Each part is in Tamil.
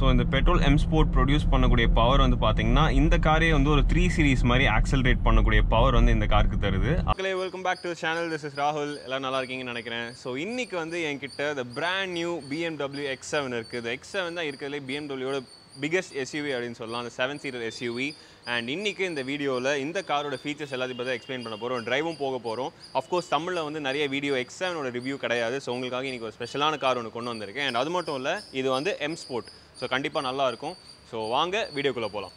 இந்த பெட்ரோல் எம் ஸ்போர்ட் ப்ரொடியூஸ் பண்ணக்கூடிய பவர் வந்து பார்த்தீங்கன்னா இந்த காரே வந்து ஒரு த்ரீ சீரிஸ் மாதிரி ஆக்சலரேட் பண்ணக்கூடிய பவர் வந்து இந்த காருக்கு தருது மக்களே welcome back to channel this is ராகுல் எல்லாம் நல்லா இருக்கீங்கன்னு நினைக்கிறேன் ஸோ இன்னைக்கு வந்து என்கிட்ட இந்த brand new BMW X seven இருக்குது இந்த எக்ஸ் செவன் தான் இருக்கிறதுலே பிஎம்டபிள்யூட பிகெஸ்ட் எஸ்யூவி அப்படின்னு சொல்லலாம் அந்த செவன் சீட்டர் எஸ்யூவி அண்ட் இன்னைக்கு இந்த வீடியோவில் இந்த காரோட ஃபீச்சர்ஸ் எல்லாத்தையும் பற்றி எக்ஸ்பிளைன் பண்ண போகிறோம் டிரைவும் போக போகிறோம் அஃப்கோர்ஸ் தமிழில் வந்து நிறைய வீடியோ எக்ஸ் செவனோட ரிவ்யூ கிடையாது ஸோ உங்களுக்காக இன்னைக்கு ஒரு ஸ்பெஷலான கார் ஒன்று கொண்டு வந்திருக்கேன் அண்ட் அது மட்டும் இல்லை இது வந்து எம் ஸ்போர்ட் ஸோ கண்டிப்பாக நல்லா இருக்கும் ஸோ வாங்க வீடியோக்குள்ளே போகலாம்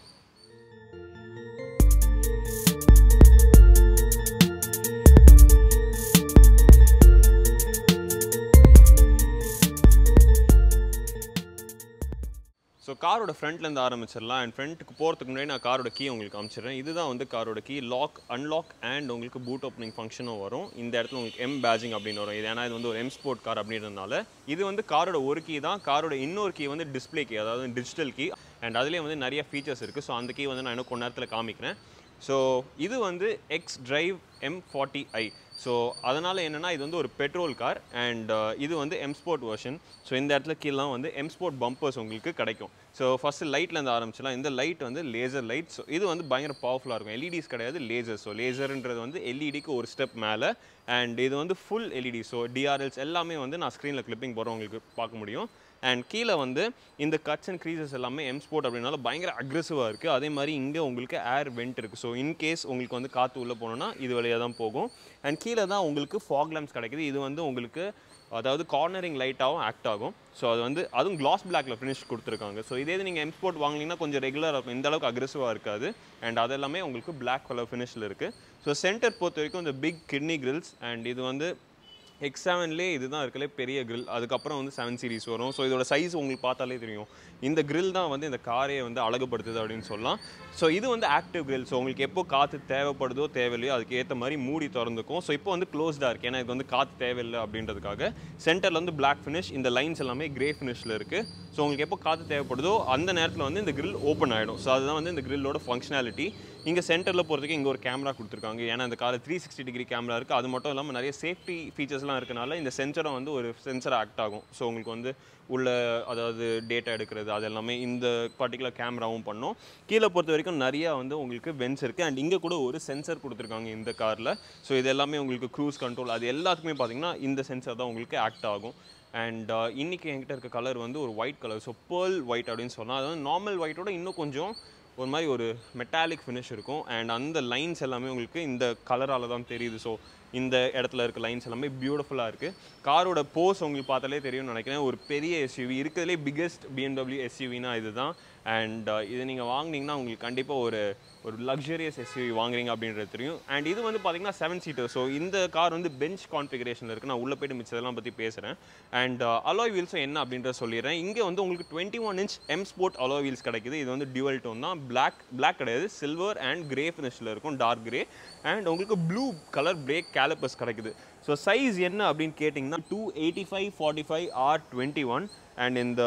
ஸோ காரோட ஃப்ரண்ட்லேருந்து ஆரம்பிச்சிடலாம் அண்ட் ஃப்ரண்ட்டுக்கு போகிறதுக்கு முன்னாடி நான் காரோட கீ உங்களுக்கு காமிச்சிடுறேன் இதுதான் வந்து காரோட கீ லாக் அன்லாக் அண்ட் உங்களுக்கு பூட் ஓப்பனிங் ஃபங்க்ஷனும் வரும் இந்த இடத்துல உங்களுக்கு எம் பேஜிங் அப்படின்னு வரும் இது ஏன்னா இது வந்து ஒரு எம் ஸ்போர்ட் கார் அப்படின்றதுனால இது வந்து காரோட ஒரு கீ தான் காரோட இன்னொரு கீ வந்து டிஸ்பிளே கீ அதாவது டிஜிட்டல் கீ அண்ட் அதுலேயே வந்து நிறைய ஃபீச்சர்ஸ் இருக்குது ஸோ அந்த கீ வந்து நான் இன்னும் கொஞ்ச நேரத்தில் காமிக்கிறேன் ஸோ இது வந்து X drive M forty I so அதனால் என்னென்னா இது வந்து ஒரு பெட்ரோல் கார் அண்ட் இது வந்து எம் ஸ்போர்ட் வெர்ஷன் ஸோ இந்த இடத்துல கீழலாம் வந்து எம் ஸ்போர்ட் பம்பர்ஸ் உங்களுக்கு கிடைக்கும் ஸோ ஃபஸ்ட்டு லைட்லேருந்து ஆரம்பிச்சலாம் இந்த லைட் வந்து லேசர் லைட் ஸோ இது வந்து பயங்கர பவர்ஃபுல்லாக இருக்கும் எல்இடிஸ் கிடையாது லேசர் ஸோ லேசர்ன்றது வந்து எல்இடிக்கு ஒரு ஸ்டெப் மேலே அண்ட் இது வந்து ஃபுல் எல்இடி ஸோ டிஆர்எல்ஸ் எல்லாமே வந்து நான் ஸ்க்ரீனில் கிளிப்பிங் போகிறோம் உங்களுக்கு பார்க்க முடியும் அண்ட் கீழே வந்து இந்த கட்ஸ் அண்ட் க்ரீசஸ் எல்லாமே எம் ஸ்போர்ட் அப்படின்னால பயங்கர அக்ரெசிவாக இருக்குது அதே மாதிரி இங்கே உங்களுக்கு ஏர் வெண்ட் இருக்குது ஸோ இன்கேஸ் உங்களுக்கு வந்து காற்று உள்ளே போகணுன்னா இது வழியாக தான் போகும் அண்ட் கீழே தான் உங்களுக்கு ஃபாக் லேம்ப்ஸ் கிடைக்குது இது வந்து உங்களுக்கு அதாவது கார்னரிங் லைட்டாகவும் ஆக்ட் ஆகும் ஸோ அது வந்து அதுவும் கிளாஸ் பிளாக்ல ஃபினிஷ் கொடுத்துருக்காங்க ஸோ இதே நீங்கள் எம் ஸ்போர்ட் வாங்கினீங்கன்னா கொஞ்சம் ரெகுலராக இருக்கும் இந்த அளவுக்கு அக்ரெசிவாக இருக்காது அண்ட் அது எல்லாமே உங்களுக்கு பிளாக் கலர் ஃபினிஷில் இருக்குது ஸோ சென்டர் பொறுத்த வரைக்கும் இந்த பிக் கிட்னி கிரில்ஸ் அண்ட் இது வந்து எக்ஸ் செவன்லேயே இதுதான் இருக்கலே பெரிய grill அதுக்கப்புறம் வந்து செவன் சீரிஸ் வரும் ஸோ இதோட சைஸ் உங்களுக்கு பார்த்தாலே தெரியும் இந்த grill தான் வந்து இந்த காரையை வந்து அழகுபடுத்துது அப்படின்னு சொல்லலாம் ஸோ இது வந்து ஆக்டிவ் grill ஸோ உங்களுக்கு எப்போ காற்று தேவைப்படுதோ தேவையில்லையோ அதுக்கு ஏற்ற மாதிரி மூடி திறந்துக்கும் ஸோ இப்போ வந்து க்ளோஸ்டாக இருக்குது ஏன்னா இது வந்து காற்று தேவையில்லை அப்படின்றதுக்காக சென்டரில் வந்து பிளாக் ஃபினிஷ் இந்த லைன்ஸ் எல்லாமே கிரே ஃபினிஷில் இருக்குது ஸோ உங்களுக்கு எப்போ காற்று தேவைப்படுதோ அந்த நேரத்தில் வந்து இந்த grill ஓப்பன் ஆகிடும் ஸோ அதுதான் வந்து இந்த கிரில்லோட ஃபங்க்ஷனாலிட்டி இங்கே சென்டரில் போகிறதுக்கு இங்கே ஒரு கேமரா கொடுத்துருக்காங்க ஏன்னா இந்த காரில் த்ரீ சிக்ஸ்டி டிகிரி கேமரா இருக்குது அது மட்டும் இல்லாமல் நிறைய சேஃப்டி ஃபீச்சர்ஸ்லாம் இருக்கனால இந்த சென்சரும் வந்து ஒரு சென்சர் ஆக்ட் ஆகும் ஸோ உங்களுக்கு வந்து உள்ள அதாவது டேட்டா எடுக்கிறது அது எல்லாமே இந்த பர்டிகுலர் கேமராவும் பண்ணும் கீழே பொறுத்த வரைக்கும் நிறையா வந்து உங்களுக்கு வென்ஸ் இருக்குது அண்ட் இங்கே கூட ஒரு சென்சர் கொடுத்துருக்காங்க இந்த காரில் ஸோ இது எல்லாமே உங்களுக்கு க்ரூஸ் கண்ட்ரோல் அது எல்லாத்துக்குமே பார்த்தீங்கன்னா இந்த சென்சர் தான் உங்களுக்கு ஆக்ட் ஆகும் அண்ட் இன்றைக்கி என்கிட்ட இருக்க கலர் வந்து ஒரு white colour so pearl white அப்படின்னு சொல்லலாம் அதாவது நார்மல் ஒயிட்டோட இன்னும் கொஞ்சம் ஒரு மாதிரி ஒரு மெட்டாலிக் ஃபினிஷ் இருக்கும் அண்ட் அந்த லைன்ஸ் எல்லாமே உங்களுக்கு இந்த கலரால் தான் தெரியுது ஸோ இந்த இடத்துல இருக்க லைன்ஸ் எல்லாமே பியூட்டிஃபுல்லாக இருக்குது காரோட போஸ் உங்களுக்கு பார்த்தாலே தெரியும்னு நினைக்கிறேன் ஒரு பெரிய எஸ்யூவி இருக்கிறதுலே பிக்கெஸ்ட் பிஎம்டபிள்யூ எஸ்யூவினா இதுதான் அண்ட் இது நீங்கள் வாங்குனீங்கன்னா உங்களுக்கு கண்டிப்பாக ஒரு ஒரு லக்ஸரியஸ் எஸ்யூவி வாங்குறீங்க அப்படின்றது தெரியும் அண்ட் இது வந்து பார்த்தீங்கன்னா செவன் சீட்டர் ஸோ இந்த கார் வந்து பெஞ்ச் கான்ஃபிகரேஷனில் இருக்குது நான் உள்ளே போய்ட்டு மிச்சதெல்லாம் பற்றி பேசுகிறேன் அண்ட் அலாய் வீல்ஸும் என்ன அப்படின்றத சொல்லிடுறேன் இங்கே வந்து உங்களுக்கு twenty one inch M sport alloy wheels கிடைக்குது இது வந்து டியூவல் டோன் தான் பிளாக் பிளாக் கிடையாது சில்வர் அண்ட் கிரே ஃபினிஷில் இருக்கும் டார்க் கிரே அண்ட் உங்களுக்கு ப்ளூ கலர் பிரேக் கேலப்பஸ் கிடைக்குது ஸோ சைஸ் என்ன அப்படின்னு கேட்டிங்கன்னா two eighty five forty five R twenty one and இந்த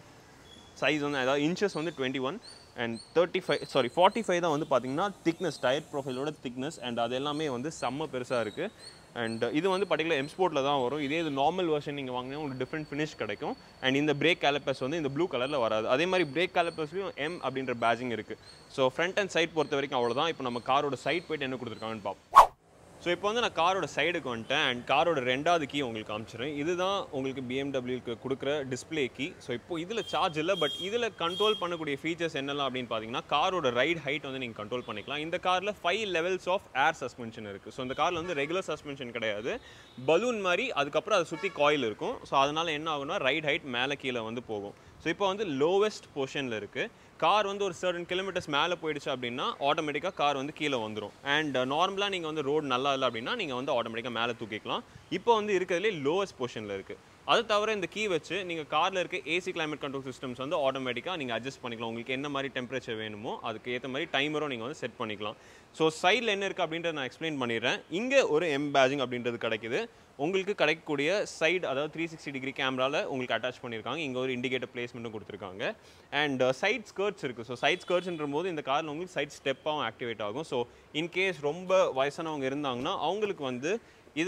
சைஸ் வந்து அதாவது இன்ச்சஸ் வந்து twenty one and thirty five sorry forty five தான் வந்து பார்த்தீங்கன்னா திக்னஸ் டயர் ப்ரொஃபைலோட திக்னஸ் அண்ட் அது எல்லாமே வந்து செம்ம பெருசாக இருக்குது அண்ட் இது வந்து பர்டிகுலர் எம்ஸ்போர்ட்டில் தான் வரும் இதே இது நார்மல் வெர்ஷன் நீங்கள் வாங்கினா உங்களுக்கு டிஃப்ரெண்ட் ஃபினிஷ் கிடைக்கும் அண்ட் இந்த பிரேக் கேலப்பர்ஸ் வந்து இந்த ப்ளூ கலரில் வராது அதே மாதிரி பிரேக் கேலப்பர்ஸ்லையும் எம் அப்படின்ற பேஜிங் இருக்குது ஸோ ஃப்ரண்ட் அண்ட் சைட் பொறுத்த வரைக்கும் அவ்வளோதான் இப்போ நம்ம காரோட சைட் போயிட்டு என்ன கொடுத்துருக்காங்கன்னு பார்ப்போம் ஸோ இப்போ வந்து நான் காரோட சைடுக்கு வந்துட்டேன் அண்ட் காரோட ரெண்டாவது கீ உங்களுக்கு காமிச்சிடுறேன் இதுதான் உங்களுக்கு பிஎம்டபிள்யூக்கு கொடுக்குற டிஸ்பிளே கீ ஸோ இப்போ இதில் சார்ஜ் இல்லை பட் இதில் கண்ட்ரோல் பண்ணக்கூடிய ஃபீச்சர்ஸ் என்னெல்லாம் அப்படின்னு பார்த்தீங்கன்னா காரோட ரைட் ஹைட் வந்து நீங்கள் கண்ட்ரோல் பண்ணிக்கலாம் இந்த காரில் five levels of air suspension இருக்குது ஸோ இந்த காரில் வந்து ரெகுலர் சஸ்பென்ஷன் கிடையாது பலூன் மாதிரி அதுக்கப்புறம் அதை சுற்றி காயில் இருக்கும் ஸோ அதனால் என்ன ஆகும்னா ரைட் ஹைட் மேலே கீழே வந்து போகும் ஸோ இப்போ வந்து லோவஸ்ட் பொசிஷனில் இருக்குது கார் வந்து ஒரு சர்டன் கிலோமீட்டர்ஸ் மேலே போயிடுச்சு அப்படின்னா ஆட்டோமேட்டிக்காக கார் வந்து கீழே வந்துடும் அண்ட் நார்மலாக நீங்கள் வந்து ரோடு நல்லா இல்லை அப்படின்னா நீங்கள் வந்து ஆட்டோமேட்டிக்காக மேலே தூக்கிக்கலாம் இப்போ வந்து இருக்கிறதுலே லோவஸ்ட் பொசிஷனில் இருக்குது அது தவிர இந்த கீ வச்சு நீங்கள் காரில் இருக்க ஏசி கிளைமேட் கண்ட்ரோல் சிஸ்டம்ஸ் வந்து ஆட்டோமேட்டிக்காக நீங்கள் அட்ஜஸ்ட் பண்ணிக்கலாம் உங்களுக்கு என்ன மாதிரி டெம்பரேச்சர் வேணுமோ அதுக்கு ஏற்ற மாதிரி டைமரும் நீங்கள் வந்து செட் பண்ணிக்கலாம் ஸோ சைடில் என்ன இருக்குது அப்படின்றத நான் எக்ஸ்பிளைன் பண்ணிடுறேன் இங்கே ஒரு எம் பேஜிங் அப்படின்றது கிடைக்குது உங்களுக்கு கிடைக்கக்கூடிய சைடு அதாவது த்ரீ சிக்ஸ்டி டிகிரி கேமராவில் உங்களுக்கு அட்டாச் பண்ணியிருக்காங்க இங்கே ஒரு இண்டிகேட்டர் பிளேஸ்மெண்ட்டும் கொடுத்துருக்காங்க அண்ட் சைட் ஸ்கர்ட்ஸ் இருக்குது ஸோ சைட் ஸ்கர்ட்ஸ்ன்ற போது இந்த காரில் உங்களுக்கு சைட் ஸ்டெப்பாகவும் ஆக்டிவேட் ஆகும் ஸோ இன்கேஸ் ரொம்ப வயசானவங்க இருந்தாங்கன்னா அவங்களுக்கு வந்து இதில்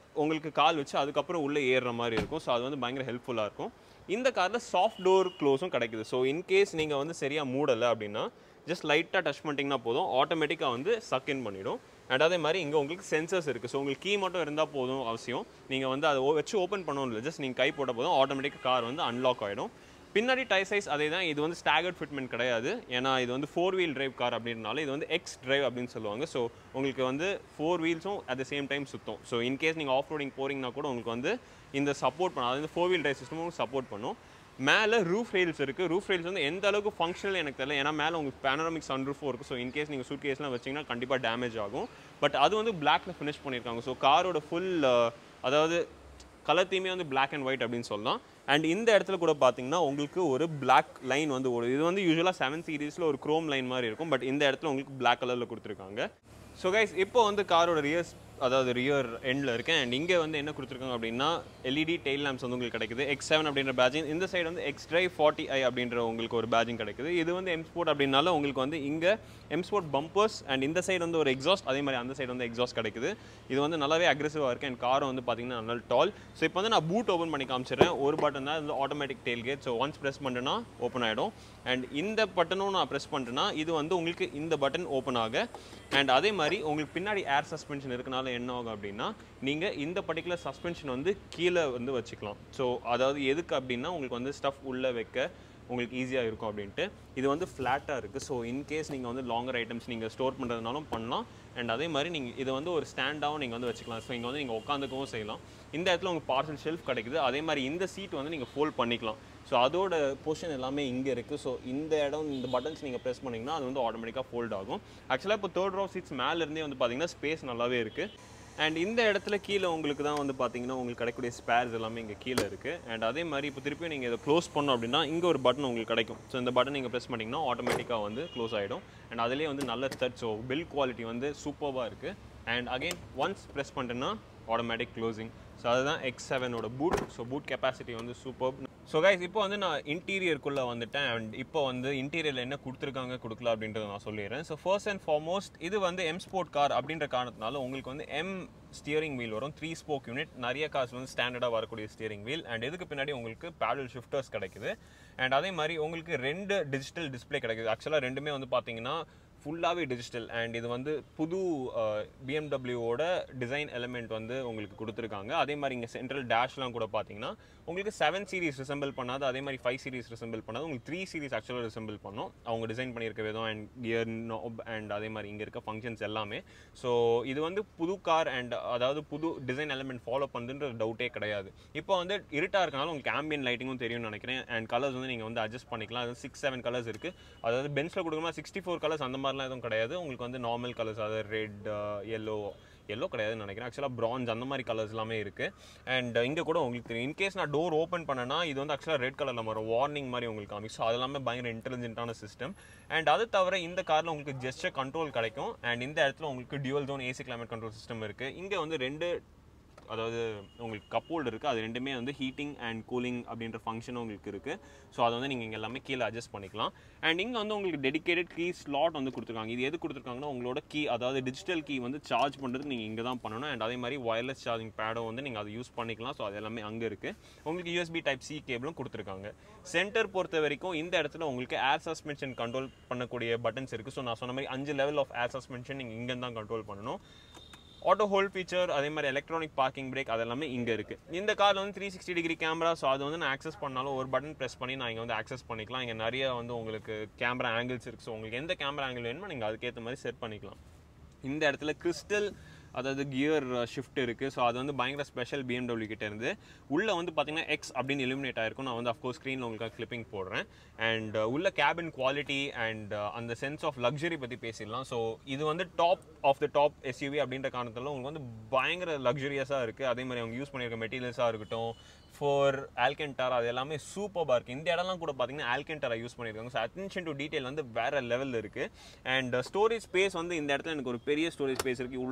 உங்களுக்கு கால் வச்சு அதுக்கப்புறம் உள்ளே ஏறுற மாதிரி இருக்கும் ஸோ அது வந்து பயங்கர ஹெல்ப்ஃபுல்லாக இருக்கும் இந்த காரில் சாஃப்ட் டோர் க்ளோஸும் கிடைக்குது ஸோ இன்கேஸ் நீங்கள் வந்து சரியாக மூடலை அப்படின்னா ஜஸ்ட் லைட்டாக டச் பண்ணிட்டீங்கன்னா போதும் ஆட்டோமேட்டிக்காக வந்து சக் இன் பண்ணிடும் அண்ட் அதே மாதிரி இங்கே உங்களுக்கு சென்சர்ஸ் இருக்குது ஸோ உங்களுக்கு கீ மட்டும் இருந்தால் போதும் அவசியம் நீங்கள் வந்து அதை ஓ- வச்சு ஓப்பன் பண்ணணும் இல்லை ஜஸ்ட் நீங்கள் கை போட்ட போதும் ஆட்டோமேட்டிக்காக கார் வந்து அன்லாக் ஆகிடும் பின்னாடி டை சைஸ் அதே தான் இது வந்து ஸ்டாகர்ட் ஃபிட்மெண்ட் கிடையாது ஏன்னா இது வந்து ஃபோர் வீல் டிரைவ் கார் அப்படின்றனால இது வந்து எக்ஸ் டிரைவ் அப்படின்னு சொல்லுவாங்க ஸோ உங்களுக்கு வந்து ஃபோர் வீல்ஸும் அட் த சேம் டைம் சுத்தும் ஸோ இன்கேஸ் நீங்கள் ஆஃப் ரோடிங் போகிறீங்கன்னா கூட உங்களுக்கு வந்து இந்த சப்போர்ட் பண்ண அதாவது ஃபோர் வீல் டிரைவ் சிஸ்டமும் சப்போர்ட் பண்ணும் மேலே ரூஃப் ரெயில்ஸ் இருக்குது ரூஃப் ரெயில்ஸ் வந்து எந்த அளவுக்கு ஃபங்க்ஷனல் எனக்கு தெரியல ஏன்னா மேலே உங்களுக்கு பேனராமிக் சன் ரூஃபும் இருக்குது ஸோ இன்கேஸ் நீங்கள் சூட் கேஸ்லாம் வச்சிங்கன்னா கண்டிப்பாக டேமேஜ் ஆகும் பட் அது வந்து பிளாக்ல ஃபினிஷ் பண்ணியிருக்காங்க ஸோ காரோட ஃபுல் அதாவது கலர் தீமே வந்து Black அண்ட் ஒயிட் அப்படின்னு சொல்லலாம் அண்ட் இந்த இடத்துல கூட பார்த்தீங்கன்னா உங்களுக்கு ஒரு Black லைன் வந்து ஒரு இது வந்து யூஸ்வலாக செவன் சீரீஸில் ஒரு க்ரோம் லைன் மாதிரி இருக்கும் பட் இந்த இடத்துல உங்களுக்கு Black கலரில் கொடுத்துருக்காங்க ஸோ கைஸ் இப்போ வந்து காரோட ரியர்ஸ் அதாவது ரியர் எண்டில் இருக்கேன் அண்ட் இங்கே வந்து என்ன கொடுத்துருக்காங்க அப்படின்னா எல்இடி டெயில் லேம்ப்ஸ் வந்து உங்களுக்கு கிடைக்குது எக்ஸ் செவன் அப்படின்ற பேஜிங் இந்த சைடு வந்து எக்ஸ் ட்ரைவ் ஃபார்ட்டி ஐ அப்படின்ற உங்களுக்கு ஒரு பேஜிங் கிடைக்குது இது வந்து எம் ஸ்போர்ட் அப்படின்னால உங்களுக்கு வந்து இங்கே எம் ஸ்போர்ட் பம்பர்ஸ் அண்ட் இந்த சைடு வந்து ஒரு எக்ஸாஸ்ட் அதே மாதிரி அந்த சைடு வந்து எக்ஸாஸ்ட் கிடைக்குது இது வந்து நல்லாவே அக்ரெசிவாக இருக்குது அண்ட் காரும் வந்து பார்த்தீங்கன்னா நல்லா டால் ஸோ இப்போ வந்து நான் பூட் ஓப்பன் பண்ணி காமிச்சிடுறேன் ஒரு பட்டன் தான் வந்து automatic tailgate so once press பண்ணிட்டேன்னா ஓப்பன் ஆகிடும் அண்ட் இந்த பட்டனும் நான் ப்ரெஸ் பண்ணிட்டேன்னா இது வந்து உங்களுக்கு இந்த பட்டன் ஓப்பன் ஆக அண்ட் அதே மாதிரி உங்களுக்கு பின்னாடி ஏர் சஸ்பென்ஷன் இருக்கனால என்ன ஆகும் அப்படின்னா நீங்கள் இந்த பர்டிகுலர் சஸ்பென்ஷன் வந்து கீழே வந்து வச்சுக்கலாம் ஸோ அதாவது எதுக்கு அப்படின்னா உங்களுக்கு வந்து ஸ்டஃப் உள்ளே வைக்க உங்களுக்கு ஈஸியாக இருக்கும் அப்படின்ட்டு இது வந்து ஃப்ளாட்டாக இருக்குது ஸோ இன்கேஸ் நீங்கள் வந்து லாங்கர் ஐட்டம்ஸ் நீங்கள் ஸ்டோர் பண்ணுறதுனாலும் பண்ணலாம் அண்ட் அதே மாதிரி நீங்கள் இதை வந்து ஒரு ஸ்டாண்டாகவும் நீங்கள் வந்து வச்சுக்கலாம் ஸோ இங்கே வந்து நீங்கள் உட்காந்துக்கவும் செய்யலாம் இந்த இடத்துல உங்களுக்கு பார்சல் ஷெல்ஃப் கிடைக்குது அதே மாதிரி இந்த சீட் வந்து நீங்கள் ஃபோல்ட் பண்ணிக்கலாம் ஸோ அதோட பொசிஷன் எல்லாமே இங்கே இருக்குது ஸோ இந்த இடம் இந்த பட்டன்ஸ் நீங்கள் ப்ரெஸ் பண்ணிங்கன்னா அது வந்து ஆட்டோமேட்டிக்காக ஃபோல்ட் ஆகும் ஆக்சுவலாக இப்போ தேர்ட் ரோ சீட்ஸ் மேலேருந்தே வந்து பார்த்தீங்கன்னா ஸ்பேஸ் நல்லாவே இருக்குது அண்ட் இந்த இடத்துல கீழே உங்களுக்கு தான் வந்து பார்த்தீங்கன்னா உங்களுக்கு கிடைக்கக்கூடிய ஸ்பேர்ஸ் எல்லாமே இங்கே கீழே இருக்குது அண்ட் அதே மாதிரி இப்போ திருப்பி நீங்கள் இதை க்ளோஸ் பண்ணோம் அப்படின்னா இங்கே ஒரு பட்டன் உங்களுக்கு கிடைக்கும் ஸோ இந்த பட்டன் நீங்கள் ப்ரெஸ் பண்ணிங்கன்னா ஆட்டோமேட்டிக்காக வந்து க்ளோஸ் ஆகிடும் அண்ட் அதுலேயே வந்து நல்ல தட் ஸோ பில் குவாலிட்டி வந்து சூப்பராக இருக்குது அண்ட் அகைன் ஒன்ஸ் ப்ரெஸ் பண்ணிட்டேன்னா ஆட்டோமேட்டிக் க்ளோசிங் ஸோ அதுதான் எக்ஸ் செவனோட பூட் ஸோ பூட் கெப்பாசிட்டி வந்து சூப்பர் ஸோ கைஸ் இப்போ வந்து நான் இன்டீரியருக்குள்ளே வந்துட்டேன் அண்ட் இப்போ வந்து இன்டீரியரில் என்ன கொடுத்துருக்காங்க கொடுக்கல அப்படின்றத நான் சொல்லிடுறேன் ஸோ ஃபர்ஸ்ட் அண்ட் ஃபார்மோஸ்ட் இது வந்து எம் ஸ்போர்ட் கார் அப்படின்ற காரணத்தினால உங்களுக்கு வந்து எம் ஸ்டியரிங் வீல் வரும் த்ரீ ஸ்போக் யூனிட் நிறைய கார்ஸ் வந்து ஸ்டாண்டர்டாக வரக்கூடிய ஸ்டியரிங் வீல் அண்ட் இதுக்கு பின்னாடி உங்களுக்கு பேடல் ஷிஃப்டர்ஸ் கிடைக்குது அண்ட் அதே மாதிரி உங்களுக்கு ரெண்டு டிஜிட்டல் டிஸ்ப்ளே கிடைக்குது ஆக்சுவலாக ரெண்டுமே வந்து பார்த்தீங்கன்னா ஃபுல்லாகவே டிஜிட்டல் அண்ட் இது வந்து புது பிஎம்டபிள்யூவோட டிசைன் எலிமெண்ட் வந்து உங்களுக்கு கொடுத்துருக்காங்க அதே மாதிரி இங்கே சென்ட்ரல் டேஷ்லாம் கூட பார்த்தீங்கன்னா உங்களுக்கு செவன் சீரிஸ் ரிசம்பிள் பண்ணாது அதே மாதிரி ஃபைவ் சீரிஸ் ரிசம்பிள் பண்ணாது உங்களுக்கு த்ரீ சீரிஸ் ஆக்சுவலாக ரிசம்பிள் பண்ணும் அவங்க டிசைன் பண்ணியிருக்க விதம் அண்ட் கியர் நாப் அண்ட் அதே மாதிரி இங்கே இருக்க ஃபங்க்ஷன்ஸ் எல்லாமே ஸோ இது வந்து புது கார் அண்ட் அதாவது புது டிசைன் எலிமெண்ட் ஃபாலோ பண்ணுன்ற டவுட்டே கிடையாது இப்போ வந்து இருட்டாக இருக்கனால உங்களுக்கு ஆம்பியன் லைட்டிங்கும் தெரியும்னு நினைக்கிறேன் அண்ட் கலர்ஸ் வந்து நீங்கள் வந்து அட்ஜஸ்ட் பண்ணிக்கலாம் அது சிக்ஸ் செவன் கலர்ஸ் இருக்குது அதாவது பென்ஸில் கொடுக்கும்போது சிக்ஸ்டி ஃபோர் கலர்ஸ் அந்த மாதிரிலாம் எதுவும் கிடையாது உங்களுக்கு வந்து நார்மல் கலர்ஸ் அதாவது ரெட் எல்லோ எல்லோ கிடையாதுன்னு நினைக்கிறேன் ஆக்சுவலாக ப்ரான்ஸ் அந்த மாதிரி கலர்ஸ் எல்லாமே இருக்குது அண்ட் இங்கே கூட உங்களுக்கு தெரியும் இன்கேஸ் நான் டோர் ஓப்பன் பண்ணேன்னா இது வந்து ஆக்சுவலாக ரெட் கலரில் வரும் வார்னிங் மாதிரி உங்களுக்கு காமிக்கும் ஸோ அது எல்லாமே பயங்கர இன்டெலிஜென்ட்டான சிஸ்டம் அண்ட் அது தவிர இந்த காரில் உங்களுக்கு ஜெஸ்டர் கண்ட்ரோல் கிடைக்கும் அண்ட் இந்த இடத்துல உங்களுக்கு dual zone AC climate control system இருக்குது இங்கே வந்து ரெண்டு அதாவது உங்களுக்கு கப் ஹோல்டர் இருக்குது அது ரெண்டுமே வந்து ஹீட்டிங் அண்ட் கூலிங் அப்படின்ற ஃபங்க்ஷன் உங்களுக்கு இருக்குது ஸோ அதை வந்து நீங்கள் இங்கே எல்லாமே கீழே அட்ஜஸ்ட் பண்ணிக்கலாம் அண்ட் இங்கே வந்து உங்களுக்கு டெடிகேட்டட் கீ ஸ்லாட் வந்து கொடுத்துருக்காங்க இது எது கொடுத்துருக்காங்கன்னா உங்களோட கீ அதாவது டிஜிட்டல் கீ வந்து சார்ஜ் பண்ணுறதுக்கு நீங்கள் இங்கே தான் பண்ணணும் அண்ட் அதே மாதிரி ஒயர்லெஸ் சார்ஜிங் பேடும் வந்து நீங்கள் அதை யூஸ் பண்ணிக்கலாம் ஸோ அது எல்லாமே அங்கே இருக்குது உங்களுக்கு யூஎஸ்பி டைப் சி கேபிளும் கொடுத்துருக்காங்க சென்டர் பொறுத்த வரைக்கும் இந்த இடத்துல உங்களுக்கு ஏர் சஸ்பென்ஷன் கண்ட்ரோல் பண்ணக்கூடிய பட்டன்ஸ் இருக்குது ஸோ நான் சொன்ன மாதிரி அஞ்சு லெவல் ஆஃப் ஏர் சஸ்பென்ஷன் நீங்கள் இங்கே தான் கண்ட்ரோல் பண்ணணும் ஆட்டோ ஹோல்ட் ஃபீச்சர் அதே மாதிரி எலக்ட்ரானிக் பார்க்கிங் பிரேக் அதெல்லாமே இங்கே இருக்குது இந்த காரில் வந்து three sixty degree camera so அது வந்து நான் ஆக்சஸ் பண்ணாலும் ஒரு பட்டன் ப்ரெஸ் பண்ணி நான் இங்கே வந்து ஆக்சஸ் பண்ணிக்கலாம் இங்கே நிறைய வந்து உங்களுக்கு கேமரா ஆங்கிள்ஸ் இருக்குது ஸோ உங்களுக்கு எந்த கேமரா ஆங்கிள் வேணுமோ நீங்கள் அதுக்கேற்ற மாதிரி செட் பண்ணிக்கலாம் இந்த இடத்துல கிறிஸ்டல் அதாவது கியர் ஷிஃப்ட் இருக்குது ஸோ அது வந்து பயங்கர ஸ்பெஷல் BMW கிட்ட இருந்து உள்ளே வந்து பார்த்தீங்கன்னா எக்ஸ் அப்படின்னு எலிமினேட் ஆயிருக்கும் நான் வந்து அஃப்கோர்ஸ் ஸ்க்ரீனில் உங்களுக்கு கிளிப்பிங் போடுறேன் அண்ட் உள்ள கேபின் குவாலிட்டி அண்ட் அந்த சென்ஸ் ஆஃப் லக்ஸரி பற்றி பேசிடலாம் ஸோ இது வந்து top of the top SUV அப்படின்ற காரணத்தில் உங்களுக்கு வந்து பயங்கர லக்ஸரியஸாக இருக்குது அதே மாதிரி அவங்க யூஸ் பண்ணியிருக்க மெட்டீரியல்ஸாக இருக்கட்டும் ஃபோர் ஆல்கென்டாரா அது எல்லாமே சூப்பராக இருக்குது இந்த இடம்லாம் கூட பார்த்தீங்கன்னா ஆல்கென்டாரா யூஸ் பண்ணியிருக்காங்க ஸோ அட்டென்ஷன் டு டீட்டெயில் வந்து வேறு லெவலில் இருக்குது அண்ட் ஸ்டோரேஜ் ஸ்பேஸ் வந்து இந்த இடத்துல எனக்கு ஒரு பெரிய ஸ்டோரேஜ் ஸ்பேஸ் இருக்குது உள்ள ஒரு யூஸ்பி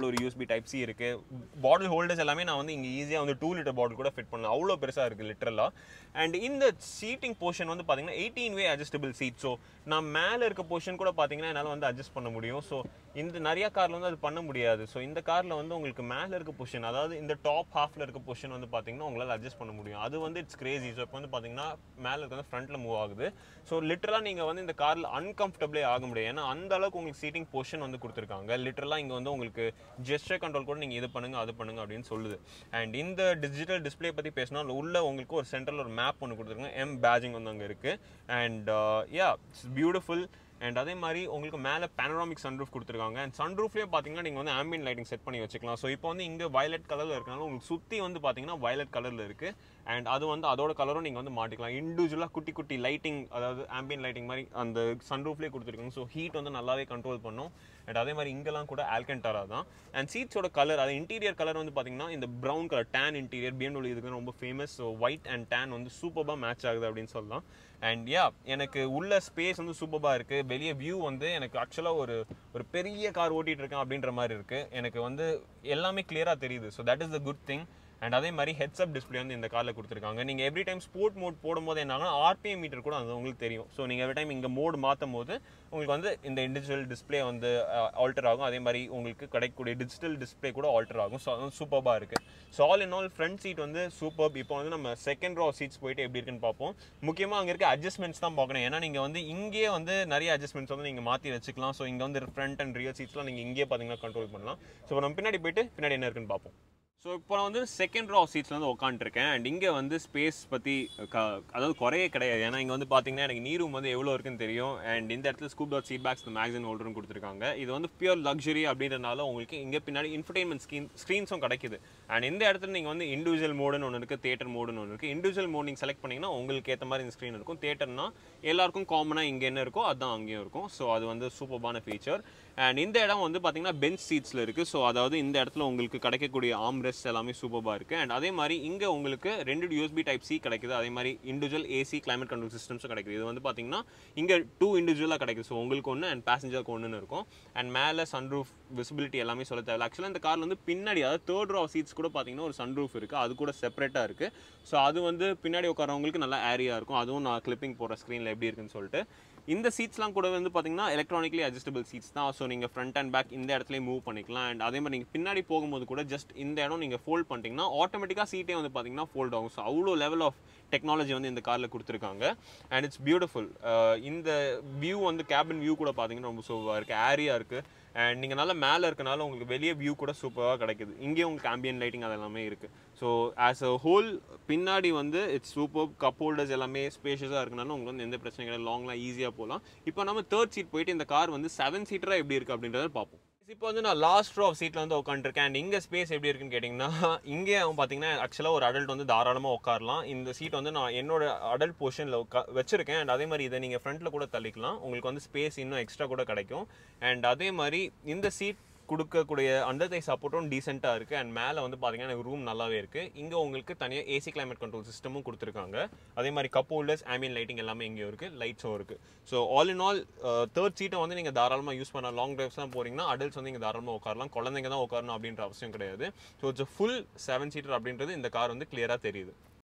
டைப் சி இருக்கு பாட்டில் ஹோல்டர்ஸ் எல்லாமே நான் வந்து இங்கே ஈஸியாக வந்து டூ லிட்டர் பாட்டில் கூட ஃபிட் பண்ணலாம் அவ்வளோ பெருசாக இருக்குது லிட்டரலாக அண்ட் இந்த சீட்டிங் போர்ஷன் வந்து பார்த்தீங்கன்னா eighteen way adjustable seat so நான் மேலே இருக்க போர்ஷன் கூட பார்த்தீங்கன்னா என்னால் வந்து அட்ஜஸ்ட் பண்ண முடியும் ஸோ இந்த நிறைய காரில் வந்து அது பண்ண முடியாது ஸோ இந்த காரில் வந்து உங்களுக்கு மேலே இருக்க பொசிஷன் அதாவது இந்த டாப் ஹாஃபில் இருக்க பொசிஷன் வந்து பார்த்தீங்கன்னா உங்களால் அட்ஜஸ்ட் பண்ண முடியும் அது வந்து இட்ஸ் கிரேசி ஸோ இப்போ வந்து பார்த்தீங்கன்னா மேலே இருக்க வந்து ஃப்ரண்ட்டில் மூவ் ஆகுது ஸோ லிட்டரலாக நீங்கள் வந்து இந்த காரில் அன்கம்ஃபர்டபுளே ஆக முடியும் ஏன்னா அந்த அளவுக்கு உங்களுக்கு சீட்டிங் பொசிஷன் வந்து கொடுத்துருக்காங்க லிட்டரலாக இங்கே வந்து உங்களுக்கு ஜெஸ்டர் கண்ட்ரோல் கூட நீங்கள் இது பண்ணுங்க அது பண்ணுங்க அப்படின்னு சொல்லுது அண்ட் இந்த டிஜிட்டல் டிஸ்பிளே பற்றி பேசினா உள்ள உங்களுக்கு ஒரு சென்ட்ரல் ஒரு மேப் ஒன்று கொடுத்துருக்காங்க எம் பேஜிங் வந்து அங்கே இருக்குது and ya it's beautiful and அதே மாதிரி உங்களுக்கு மேலே பேனராமிக் சன்ரூஃப் கொடுத்துருக்காங்க அண்ட் சன்ரூஃப்லேயே பார்த்தீங்கன்னா நீங்கள் வந்து ஆம்பியன் லைட்டிங் செட் பண்ணி வச்சுக்கலாம் ஸோ இப்போ வந்து இங்கே வயலட் கலரில் இருக்கனால உங்களுக்கு சுற்றி வந்து பார்த்தீங்கன்னா வயலட் கலரில் இருக்குது அண்ட் அது வந்து அதோட கலரும் நீங்கள் வந்து மாட்டிக்கலாம் இண்டிவிஜுவலாக குட்டி குட்டி லைட்டிங் அதாவது ஆம்பியன் லைட்டிங் மாதிரி அந்த சன்ரூஃப்லேயே கொடுத்துருக்காங்க ஸோ ஹீட் வந்து நல்லாவே கண்ட்ரோல் பண்ணும் அண்ட் அதே மாதிரி இங்கெல்லாம் கூட ஆல்கன்டாரா தான் அண்ட் சீட்ஸோட கலர் அது இன்டீரியர் கலர் வந்து பார்த்தீங்கன்னா இந்த brown colour tan interior BMW இதுக்கு ரொம்ப famous so white and tan வந்து சூப்பராக மேட்ச் ஆகுது அப்படின்னு சொல்லலாம் அண்ட் யா எனக்கு உள்ள ஸ்பேஸ் வந்து சூப்பராக இருக்குது வெளியே வியூ வந்து எனக்கு ஆக்சுவலாக ஒரு ஒரு பெரிய கார் ஓட்டிகிட்டு இருக்கேன் அப்படின்ற மாதிரி இருக்குது எனக்கு வந்து எல்லாமே கிளியராக தெரியுது so that is the good thing and அதே மாதிரி ஹெட்ஸ் அப் டிஸ்பிளே வந்து இந்த காரில் கொடுத்துருக்காங்க நீங்கள் எவ்ரி டைம் ஸ்போர்ட் மோட் போடும்போது என்னாங்கன்னா ஆர்பிஎம் மீட்டர் கூட அது உங்களுக்கு தெரியும் ஸோ நீங்கள் எவ்ரி டைம் இங்கே மோடு மாற்றும் போது உங்களுக்கு வந்து இந்த இண்டிவிஜுவல் டிஸ்பிளே வந்து ஆல்டர் ஆகும் அதே மாதிரி உங்களுக்கு கிடைக்கக்கூடிய டிஜிட்டல் டிஸ்பிளே கூட ஆல்டர் ஆகும் ஸோ அது சூப்பராக இருக்குது so all in all front seat வந்து சூப்பர் இப்போ வந்து நம்ம செகண்ட் ரோ சீட்ஸ் போயிட்டு எப்படி இருக்குன்னு பார்ப்போம் முக்கியமாக அங்கே இருக்க அட்ஜஸ்ட்மெண்ட்ஸ் தான் பார்க்கணும் ஏன்னா நீங்கள் வந்து இங்கேயே வந்து நிறைய அட்ஜஸ்ட்மெண்ட்ஸ் வந்து நீங்கள் மாற்றி வச்சுக்கலாம் ஸோ இங்கே வந்து ஃப்ரண்ட் அண்ட் ரியல் சீட்ஸ்லாம் நீங்கள் இங்கேயே பார்த்தீங்கன்னா கண்ட்ரோல் பண்ணலாம் ஸோ நம்ம பின்னாடி போயிட்டு பின்னாடி என்ன இருக்குன்னு பார்ப்போம் ஸோ இப்போ நான் வந்து செகண்ட் ரோ சீட்ஸில் வந்து உட்காந்துருக்கேன் அண்ட் இங்கே வந்து ஸ்பேஸ் பற்றி க அதாவது குறையே கிடையாது ஏன்னா இங்கே வந்து பார்த்தீங்கன்னா எனக்கு நீ ரூம் வந்து எவ்வளோ இருக்குன்னு தெரியும் அண்ட் இந்த இடத்துல ஸ்கூப் டாட் சீட் பேக்ஸ் மேக்சின் ஹோல்டரும் கொடுத்துருக்காங்க இது வந்து பியூர் லக்ஸரி அப்படின்றனால உங்களுக்கு இங்கே பின்னாடி இன்ஃபர்டைன்மெண்ட் ஸ்க்ரீன் ஸ்க்ரீன்ஸும் கிடைக்குது அண்ட் இந்த இடத்துல நீங்கள் வந்து இண்டிவிஜுவல் மோடுன்னு ஒன்று இருக்குது தேட்டர் மோடுன்னு ஒன்று இருக்குது இண்டிவிஜுவல் மோட் நீங்கள் செலக்ட் பண்ணிங்கன்னா உங்களுக்கு ஏற்ற மாதிரி இந்த ஸ்க்ரீன் இருக்கும் தேட்டர்னா எல்லாருக்கும் காமனாக இங்கே என்ன இருக்கோ அதுதான் அங்கேயும் இருக்கும் ஸோ அது வந்து சூப்பர்பான ஃபீச்சர் அண்ட் இந்த இடம் வந்து பார்த்தீங்கன்னா பெஞ்ச் சீட்ஸில் இருக்குது ஸோ அதாவது இந்த இடத்துல உங்களுக்கு கிடைக்கக்கூடிய ஆம் ரெஸ்ட் எல்லாமே சூப்பராக இருக்குது அண்ட் அதே மாதிரி இங்கே உங்களுக்கு ரெண்டு யூஎஸ்பி டைப் சி கிடைக்குது அதே மாதிரி இண்டிவிஜுவல் ஏசி கிளைமேட் கண்ட்ரோல் சிஸ்டம்ஸும் கிடைக்குது இது வந்து பார்த்தீங்கன்னா இங்கே டூ இண்டிவிஜுவலாக கிடைக்குது ஸோ உங்களுக்கு ஒன்று அண்ட் பேசஞ்சருக்கு ஒன்றுன்னு இருக்கும் அண்ட் மேலே சன்ரூஃப் விசிபிலிட்டி எல்லாமே சொல்ல தேவை ஆக்சுவலாக இந்த காரில் வந்து பின்னாடி அதாவது தேர்ட் ரோ சீட்ஸ் கூட பார்த்தீங்கன்னா ஒரு சன்ரூஃப் இருக்குது அது கூட செப்பரேட்டாக இருக்குது ஸோ அது வந்து பின்னாடி உட்காரவங்களுக்கு நல்லா ஏரியா இருக்கும் அதுவும் நான் கிளிப்பிங் போடுற ஸ்க்ரீனில் எப்படி இருக்குன்னு சொல்லிட்டு இந்த சீட்ஸ்லாம் கூட வந்து பார்த்தீங்கன்னா எலக்ட்ரானிக்லி அட்ஜஸ்டபிள் சீட்ஸ் தான் ஸோ நீங்கள் ஃப்ரண்ட் அண்ட் பேக் இந்த இடத்துலயே மூவ் பண்ணிக்கலாம் அண்ட் அதே மாதிரி நீங்கள் பின்னாடி போகும்போது கூட ஜஸ்ட் இந்த இடம் நீங்கள் ஃபோல்ட் பண்ணிட்டீங்கன்னா ஆட்டோமேட்டிக்காக சீட்டே வந்து பார்த்தீங்கன்னா ஃபோல்ட் ஆகும் ஸோ அவ்வளோ லெவல் ஆஃப் டெக்னாலஜி வந்து இந்த காரில் கொடுத்துருக்காங்க அண்ட் இட்ஸ் பியூட்டிஃபுல் இந்த வியூ வந்து கேபின் வியூ கூட பார்த்தீங்கன்னா ரொம்ப சூப்பராக இருக்குது ஏரியா இருக்குது அண்ட் நீங்கள் நல்லா மேலே இருக்கனால உங்களுக்கு வெளியே வியூ கூட சூப்பராக கிடைக்குது இங்கேயே உங்களுக்கு ஆம்பியன் லைட்டிங் அது எல்லாமே இருக்குது ஸோ ஆஸ் அ ஹோல் பின்னாடி வந்து இட்ஸ் சூப்பர் கப் ஹோல்டர்ஸ் எல்லாமே ஸ்பேஷியஸாக இருக்கனால உங்களுக்கு வந்து எந்த பிரச்சனையும் கிடையாது லாங்லாம் ஈஸியாக போகலாம் இப்போ நம்ம தேர்ட் சீட் போயிட்டு இந்த கார் வந்து செவன் சீட்டராக எப்படி இருக்குது அப்படின்றத பார்ப்போம் இப்போ வந்து நான் லாஸ்ட் ரோ சீட்டில் வந்து உட்காந்துருக்கேன் அண்ட் இங்கே ஸ்பேஸ் எப்படி இருக்குன்னு கேட்டிங்கன்னா இங்கே பார்த்தீங்கன்னா ஆக்சுவலாக ஒரு அடல்ட் வந்து தாராளமாக உட்காரலாம் இந்த சீட் வந்து நான் என்னோட அடல்ட் போர்ஷனில் உட்கா வச்சிருக்கேன் அண்ட் அதே மாதிரி இதை நீங்கள் ஃப்ரண்ட்டில் கூட தள்ளிக்கலாம் உங்களுக்கு வந்து ஸ்பேஸ் இன்னும் எக்ஸ்ட்ரா கூட கிடைக்கும் அண்ட் அதே மாதிரி இந்த சீட் கொடுக்கக்கூடிய அண்டர் தை சப்போர்ட்டும் டீசெண்டாக இருக்குது அண்ட் மேலே வந்து பார்த்தீங்கன்னா எனக்கு ரூம் நல்லாவே இருக்குது இங்கே உங்களுக்கு தனியாக ஏசி கிளைமேட் கண்ட்ரோல் சிஸ்டமும் கொடுத்துருக்காங்க அதே மாதிரி கப் ஹோல்டர்ஸ் ஆம்பியன் லைட்டிங் எல்லாமே இங்கேயும் இருக்குது லைட்ஸும் இருக்குது so all in all third சீட்டை வந்து நீங்கள் தாராளமாக யூஸ் பண்ண லாங் டிரைவ்ஸ்லாம் போகிறீங்கன்னா அடல்ட்ஸ் வந்து இங்கே தாராளமாக உட்காரலாம் குழந்தைங்க தான் உட்காரணும் அப்படின்ற அவசியம் கிடையாது so it's full seven seater அப்படின்றது இந்த கார் வந்து கிளியராக தெரியுது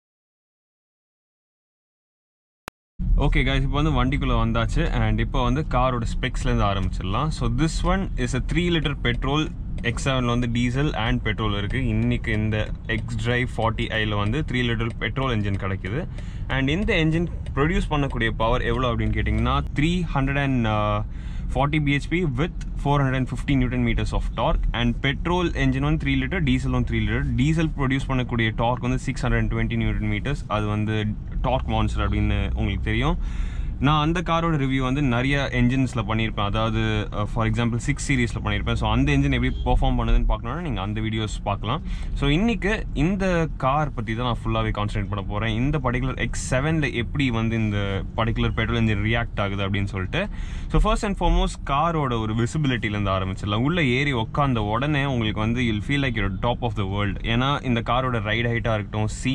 ஓகே கைஸ் இப்போ வந்து வண்டிக்குள்ளே வந்தாச்சு அண்ட் இப்போ வந்து காரோட ஸ்பெக்ஸ்லேருந்து ஆரம்பிச்சிடலாம் so this one is a three litre petrol X செவனில் வந்து டீசல் அண்ட் பெட்ரோல் இருக்குது இன்றைக்கி இந்த எக்ஸ் ட்ரைவ் ஃபார்ட்டி ஐயில் வந்து த்ரீ லிட்டர் பெட்ரோல் என்ஜின் கிடைக்குது அண்ட் இந்த என்ஜின் ப்ரொடியூஸ் பண்ணக்கூடிய பவர் எவ்வளோ அப்படின்னு கேட்டிங்கன்னா three hundred and forty BHP with four hundred and fifty newton metres of torque and petrol engine வந்து த்ரீ லிட்டர் டீசல் வந்து த்ரீ லிட்டர் டீசல் ப்ரொடியூஸ் பண்ணக்கூடிய டார்க் வந்து six hundred and twenty newton metres அது வந்து டார்க் மான்ஸ்டர் அப்படின்னு உங்களுக்கு தெரியும் நான் அந்த காரோட ரிவ்யூ வந்து நிறைய என்ஜின்ஸில் பண்ணியிருப்பேன் அதாவது ஃபார் எக்ஸாம்பிள் சிக்ஸ் சீரீஸில் பண்ணியிருப்பேன் ஸோ அந்த என்ஜின் எப்படி பெர்ஃபார்ம் பண்ணுதுன்னு பார்க்கணுன்னா நீங்கள் அந்த வீடியோஸ் பார்க்கலாம் ஸோ இன்றைக்கி இந்த கார் பற்றி தான் நான் ஃபுல்லாகவே கான்சன்ட்ரேட் பண்ண போகிறேன் இந்த பர்டிகுலர் எக்ஸ் செவனில் எப்படி வந்து இந்த பர்டிகுலர் பெட்ரோல் இன்ஜின் ரியாக்ட் ஆகுது அப்படின்னு சொல்லிட்டு ஸோ ஃபர்ஸ்ட் அண்ட் ஃபார்மோஸ்ட் காரோட ஒரு விசிபிலிட்டிலேருந்து ஆரம்பிச்சிடலாம் உள்ளே ஏறி உட்காந்த உடனே உங்களுக்கு வந்து you'll feel like you're top of the world ஏன்னா இந்த காரோட ரைட் ஹைட்டாக இருக்கட்டும் சீட்